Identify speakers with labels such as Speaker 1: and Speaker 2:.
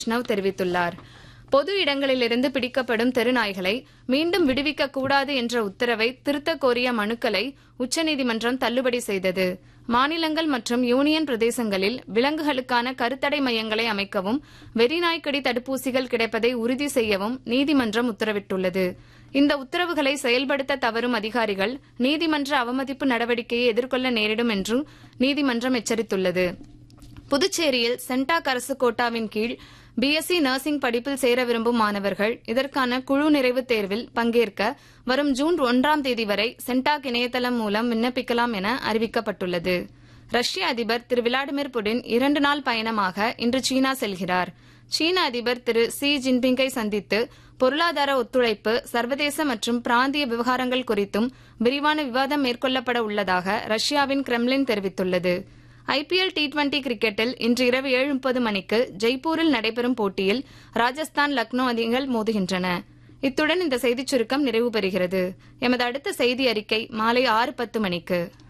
Speaker 1: வைஷ்ணவ் தெரிவித்துள்ளார் பொது இடங்களிலிருந்து பிடிக்கப்படும் தெருநாய்களை மீண்டும் விடுவிக்க கூடாது என்ற உத்தரவை திருத்தக் கோரிய மனுக்களை உச்சநீதிமன்றம் தள்ளுபடி செய்தது மாநிலங்கள் மற்றும் யூனியன் பிரதேசங்களில் விலங்குகளுக்கான கருத்தடை மையங்களை அமைக்கவும் வெறிநாய்க்கடி தடுப்பூசிகள் கிடைப்பதை உறுதி செய்யவும் நீதிமன்றம் உத்தரவிட்டுள்ளது இந்த உத்தரவுகளை செயல்படுத்த தவறும் அதிகாரிகள் நீதிமன்ற அவமதிப்பு நடவடிக்கையை எதிர்கொள்ள நேரிடும் என்றும் நீதிமன்றம் எச்சரித்துள்ளது புதுச்சேரியில் சென்டாக் அரசு கோட்டாவின் கீழ் பிஎஸ்சி நர்சிங் படிப்பில் சேர விரும்பும் மாணவர்கள் இதற்கான குழு நிறைவுத் தேர்வில் பங்கேற்க வரும் ஜூன் ஒன்றாம் தேதி வரை சென்டாக் இணையதளம் மூலம் விண்ணப்பிக்கலாம் என அறிவிக்கப்பட்டுள்ளது ரஷ்ய அதிபர் திரு விளாடிமிர் புடின் இரண்டு நாள் பயணமாக இன்று சீனா செல்கிறார் சீன அதிபர் திரு சி ஜின்பிங்கை சந்தித்து பொருளாதார ஒத்துழைப்பு சர்வதேச மற்றும் பிராந்திய விவகாரங்கள் குறித்தும் விரிவான விவாதம் மேற்கொள்ளப்பட உள்ளதாக ரஷ்யாவின் கிரெம்லின் தெரிவித்துள்ளது ஐபிஎல் டி டுவெண்டி கிரிக்கெட்டில் இன்று இரவு ஏழு முப்பது மணிக்கு ஜெய்ப்பூரில் நடைபெறும் போட்டியில் ராஜஸ்தான் லக்னோ அணிகள் மோதுகின்றன இத்துடன் இந்த செய்திச் சுருக்கம் நிறைவு பெறுகிறது எமது அடுத்த செய்தி அறிக்கை மாலை ஆறு பத்து மணிக்கு